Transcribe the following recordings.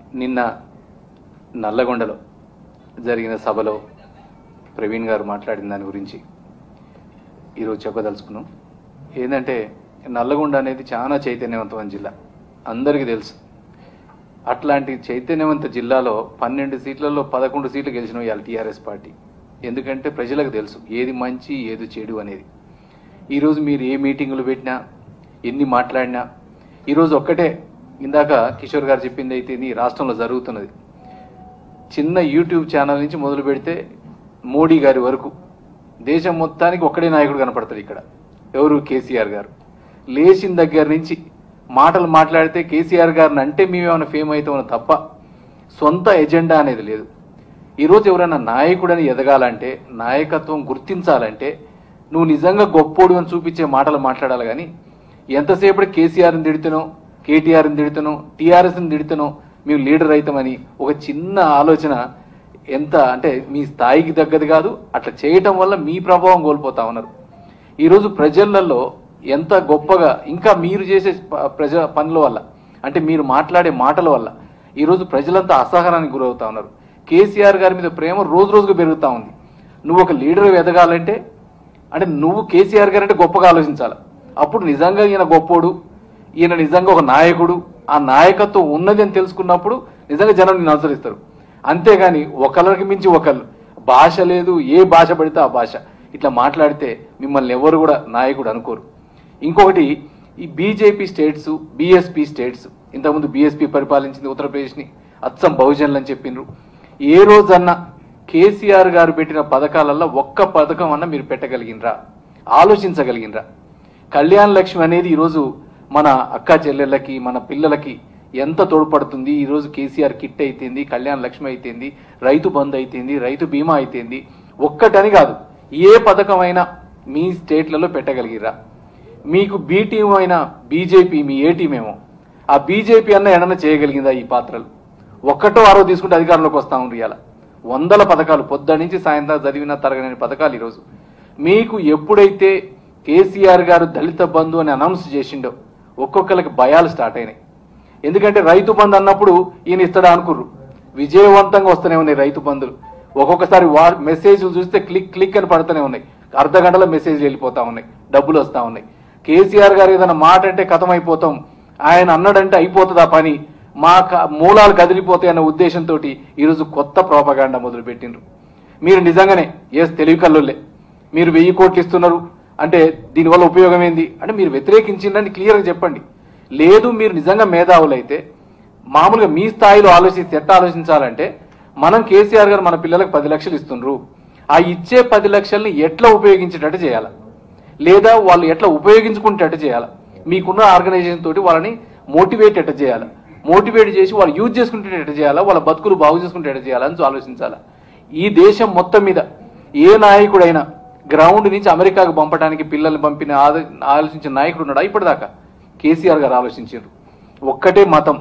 నిన్న నల్లగొండలో జరిగిన సభలో ప్రవీణ్ గారు మాట్లాడిన దాని గురించి ఈరోజు చెప్పదలుచుకున్నాం ఏంటంటే నల్లగొండ అనేది చాలా చైతన్యవంతమైన జిల్లా అందరికీ తెలుసు అట్లాంటి చైతన్యవంత జిల్లాలో పన్నెండు సీట్లలో పదకొండు సీట్లు గెలిచిన ఇవాళ టీఆర్ఎస్ పార్టీ ఎందుకంటే ప్రజలకు తెలుసు ఏది మంచి ఏది చెడు అనేది ఈరోజు మీరు ఏ మీటింగులు పెట్టినా ఎన్ని మాట్లాడినా ఈరోజు ఒక్కటే ఇందాక కిషోర్ గారు చెప్పింది అయితే ఇది రాష్ట్రంలో జరుగుతున్నది చిన్న యూట్యూబ్ ఛానల్ నుంచి మొదలు పెడితే మోడీ గారి వరకు దేశం మొత్తానికి ఒక్కడే నాయకుడు కనపడతాడు ఇక్కడ ఎవరు కేసీఆర్ గారు లేచిన దగ్గర నుంచి మాటలు మాట్లాడితే కేసీఆర్ గారిని అంటే మేమేమైనా ఫేమ్ అవుతామని తప్ప సొంత ఎజెండా అనేది లేదు ఈరోజు ఎవరైనా నాయకుడని ఎదగాలంటే నాయకత్వం గుర్తించాలంటే నువ్వు నిజంగా గొప్పోడు అని చూపించే మాటలు మాట్లాడాలి కానీ ఎంతసేపటి కేసీఆర్ని తిడుతున్నావు కేటీఆర్ని తిడుతున్నావు టీఆర్ఎస్ని తిడుతున్నావు మేము లీడర్ అవుతామని ఒక చిన్న ఆలోచన ఎంత అంటే మీ స్థాయికి తగ్గది కాదు అట్లా చేయటం వల్ల మీ ప్రభావం కోల్పోతా ఉన్నారు ఈరోజు ప్రజలలో ఎంత గొప్పగా ఇంకా మీరు చేసే ప- ప్రజ పనుల వల్ల అంటే మీరు మాట్లాడే మాటల వల్ల ఈరోజు ప్రజలంతా అసహనానికి గురవుతా ఉన్నారు కేసీఆర్ గారి మీద ప్రేమ రోజు రోజుకు పెరుగుతా ఉంది నువ్వు ఒక లీడర్ ఎదగాలంటే అంటే నువ్వు కేసీఆర్ గారు అంటే గొప్పగా ఆలోచించాలి అప్పుడు నిజంగా ఈయన గొప్పోడు ఈయన నిజంగా ఒక నాయకుడు ఆ నాయకత్వం ఉన్నది అని తెలుసుకున్నప్పుడు నిజంగా జనం నిన్ను అనుసరిస్తారు అంతేగాని ఒకరికి మించి ఒకళ్ళు భాష లేదు ఏ భాష పడితే ఆ భాష ఇట్లా మాట్లాడితే మిమ్మల్ని ఎవరు కూడా నాయకుడు అనుకోరు ఇంకొకటి ఈ బీజేపీ స్టేట్స్ బీఎస్పీ స్టేట్స్ ఇంతకుముందు బీఎస్పీ పరిపాలించింది ఉత్తరప్రదేశ్ని అచ్చం బహుజనులు అని చెప్పిండ్రు ఏ రోజన్నా కేసీఆర్ గారు పెట్టిన పథకాలలో ఒక్క పథకం అన్న మీరు పెట్టగలిగినరా ఆలోచించగలిగినరా కళ్యాణ్ లక్ష్మి అనేది ఈరోజు మన అక్క చెల్లెళ్ళకి మన పిల్లలకి ఎంత తోడ్పడుతుంది ఈరోజు కేసీఆర్ కిట్ అయితేంది కళ్యాణ్ లక్ష్మి అయితేంది రైతు బంధు అయితేంది రైతు బీమా అయితేంది ఒక్కటని కాదు ఏ పథకం అయినా మీ స్టేట్లలో పెట్టగలిగిరా మీకు బీ టీం అయినా బీజేపీ మీ ఏ టీం ఏమో ఆ బీజేపీ అన్న ఎడన చేయగలిగిందా ఈ పాత్రలు ఒక్కటో ఆరో తీసుకుంటే అధికారంలోకి వస్తా ఉంది ఇవాళ వందల పథకాలు పొద్దు నుంచి సాయంత్రం చదివిన తరగని పథకాలు ఈరోజు మీకు ఎప్పుడైతే కేసీఆర్ గారు దళిత బంధు అని అనౌన్స్ చేసిండో ఒక్కొక్కరికి భయాలు స్టార్ట్ అయినాయి ఎందుకంటే రైతు బంధు అన్నప్పుడు ఈయన ఇస్తాడా అనుకుర్రు విజయవంతంగా వస్తూనే ఉన్నాయి రైతు బంధులు ఒక్కొక్కసారి వా మెసేజ్లు చూస్తే క్లిక్ క్లిక్ అని పడుతూనే ఉన్నాయి అర్ధ గంటలో మెసేజ్లు వెళ్ళిపోతా ఉన్నాయి డబ్బులు వస్తా ఉన్నాయి కేసీఆర్ గారు ఏదైనా మాట అంటే కథం అయిపోతాం ఆయన అన్నాడంటే అయిపోతుంది ఆ పని మా క- మూలాలు కదిలిపోతాయి అన్న ఉద్దేశంతో ఈరోజు కొత్త ప్రోపగాండా మొదలు పెట్టిండ్రు మీరు నిజంగానే ఎస్ తెలివి కల్లులే మీరు వెయ్యి కోట్లు ఇస్తున్నారు అంటే దీనివల్ల ఉపయోగం ఏంది అంటే మీరు వ్యతిరేకించిందని క్లియర్గా చెప్పండి లేదు మీరు నిజంగా మేధావులైతే మామూలుగా మీ స్థాయిలో ఆలోచిస్తే ఎట్లా ఆలోచించాలంటే మనం కేసీఆర్ గారు మన పిల్లలకు పది లక్షలు ఇస్తుండ్రు ఆ ఇచ్చే పది లక్షల్ని ఎట్లా ఉపయోగించేటట్టు చేయాలి లేదా వాళ్ళు ఎట్లా ఉపయోగించుకునేటట్టు చేయాలి మీకున్న ఆర్గనైజేషన్ తోటి వాళ్ళని మోటివేట్ ఎట్ట చేయాలి మోటివేట్ చేసి వాళ్ళు యూజ్ చేసుకునేటట్టు చేయాలా వాళ్ళ బతుకులు బాగు చేసుకునేటట్టు చేయాలని ఆలోచించాలి ఈ దేశం మొత్తం మీద ఏ నాయకుడైనా గ్రౌండ్ నుంచి అమెరికాకు పంపడానికి పిల్లల్ని పంపిన ఆద- ఆలోచించిన నాయకుడు ఉన్నాడా ఇప్పటిదాకా కేసీఆర్ గారు ఆలోచించారు ఒక్కటే మతం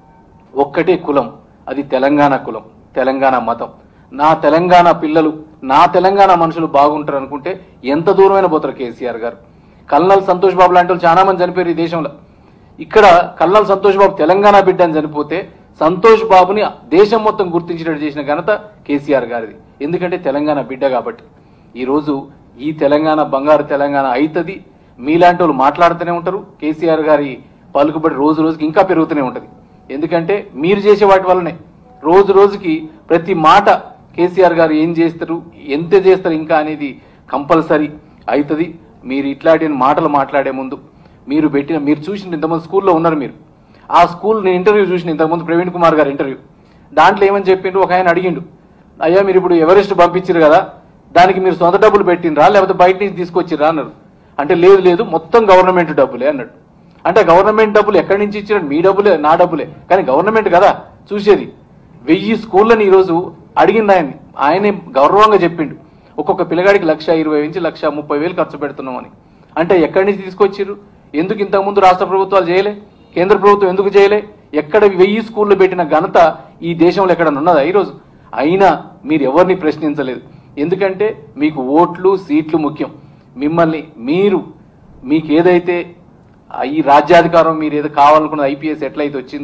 ఒక్కటే కులం అది తెలంగాణ కులం తెలంగాణ మతం నా తెలంగాణ పిల్లలు నా తెలంగాణ మనుషులు బాగుంటారు అనుకుంటే ఎంత దూరమైన పోతారు కేసీఆర్ గారు కల్నల్ సంతోష్ బాబు లాంటి వాళ్ళు చాలా మంది చనిపోయారు ఈ దేశంలో ఇక్కడ కల్నల్ సంతోష్ బాబు తెలంగాణ బిడ్డ అని చనిపోతే సంతోష్ బాబుని దేశం మొత్తం గుర్తించినట్టు చేసిన ఘనత కేసీఆర్ గారిది ఎందుకంటే తెలంగాణ బిడ్డ కాబట్టి ఈరోజు ఈ తెలంగాణ బంగారు తెలంగాణ అవుతుంది మీలాంటి వాళ్ళు మాట్లాడుతూనే ఉంటారు కేసీఆర్ గారి పలుకుబడి రోజు రోజుకి ఇంకా పెరుగుతూనే ఉంటుంది ఎందుకంటే మీరు చేసే వాటి వల్లనే రోజు రోజుకి ప్రతి మాట కేసీఆర్ గారు ఏం చేస్తారు ఎంత చేస్తారు ఇంకా అనేది కంపల్సరీ అవుతుంది మీరు ఇట్లాంటి మాటలు మాట్లాడే ముందు మీరు పెట్టిన మీరు చూసిన ఇంతమంది స్కూల్లో ఉన్నారు మీరు ఆ స్కూల్ నేను ఇంటర్వ్యూ చూసిన ఇంతకుముందు ప్రవీణ్ కుమార్ గారు ఇంటర్వ్యూ దాంట్లో ఏమని చెప్పిండు ఒక ఆయన అడిగిండు అయ్యా మీరు ఇప్పుడు ఎవరెస్ట్ పంపించారు కదా దానికి మీరు సొంత డబ్బులు పెట్టినరా లేకపోతే బయట నుంచి తీసుకొచ్చిర్రా అన్నారు అంటే లేదు లేదు మొత్తం గవర్నమెంట్ డబ్బులే అన్నాడు అంటే గవర్నమెంట్ డబ్బులు ఎక్కడి నుంచి ఇచ్చినాడు మీ డబ్బులే నా డబ్బులే కానీ గవర్నమెంట్ కదా చూసేది వెయ్యి స్కూళ్ళని ఈరోజు అడిగింది ఆయన్ని ఆయనే గౌరవంగా చెప్పిండు ఒక్కొక్క పిల్లగాడికి లక్ష ఇరవై నుంచి లక్ష ముప్పై వేలు ఖర్చు పెడుతున్నాం అని అంటే ఎక్కడి నుంచి తీసుకొచ్చిర్రు ఎందుకు ఇంతకుముందు రాష్ట్ర ప్రభుత్వాలు చేయలే కేంద్ర ప్రభుత్వం ఎందుకు చేయలే ఎక్కడ వెయ్యి స్కూళ్ళు పెట్టిన ఘనత ఈ దేశంలో ఎక్కడ ఉన్నదా ఈరోజు అయినా మీరు ఎవరిని ప్రశ్నించలేదు ఎందుకంటే మీకు ఓట్లు సీట్లు ముఖ్యం మిమ్మల్ని మీరు మీకు ఏదైతే ఆ ఈ రాజ్యాధికారం మీరు ఏదో కావాలనుకున్న ఐపీఎస్ ఎట్లయితే వచ్చిందో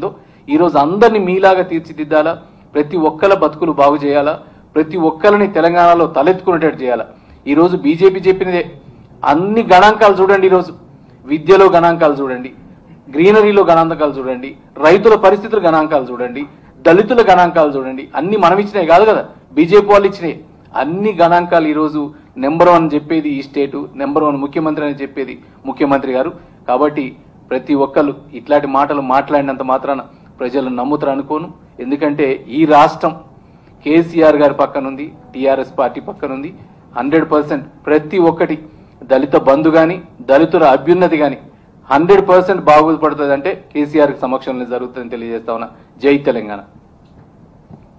ఈరోజు అందరినీ మీలాగా తీర్చిదిద్దాలా ప్రతి ఒక్కల బతుకులు బాగు చేయాలా ప్రతి ఒక్కరిని తెలంగాణలో తలెత్తుకునేటట్టు చేయాలా ఈరోజు బీజేపీ చెప్పినదే అన్ని గణాంకాలు చూడండి ఈరోజు విద్యలో గణాంకాలు చూడండి గ్రీనరీలో గణాంకాలు చూడండి రైతుల పరిస్థితుల గణాంకాలు చూడండి దళితుల గణాంకాలు చూడండి అన్ని మనం ఇచ్చినాయి కాదు కదా బీజేపీ వాళ్ళు ఇచ్చినాయి అన్ని గణాంకాలు ఈరోజు నెంబర్ వన్ చెప్పేది ఈ స్టేటు నెంబర్ వన్ ముఖ్యమంత్రి అని చెప్పేది ముఖ్యమంత్రి గారు కాబట్టి ప్రతి ఒక్కరు ఇట్లాంటి మాటలు మాట్లాడినంత మాత్రాన ప్రజలు నమ్ముతారు అనుకోను ఎందుకంటే ఈ రాష్ట్రం కేసీఆర్ గారి పక్కనుంది టీఆర్ఎస్ పార్టీ పక్కనుంది హండ్రెడ్ పర్సెంట్ ప్రతి ఒక్కటి దళిత బంధు గాని దళితుల అభ్యున్నతి గాని హండ్రెడ్ పర్సెంట్ బాగుపడుతుంది అంటే కేసీఆర్ సమక్షంలో జరుగుతుందని తెలియజేస్తా ఉన్నా జై తెలంగాణ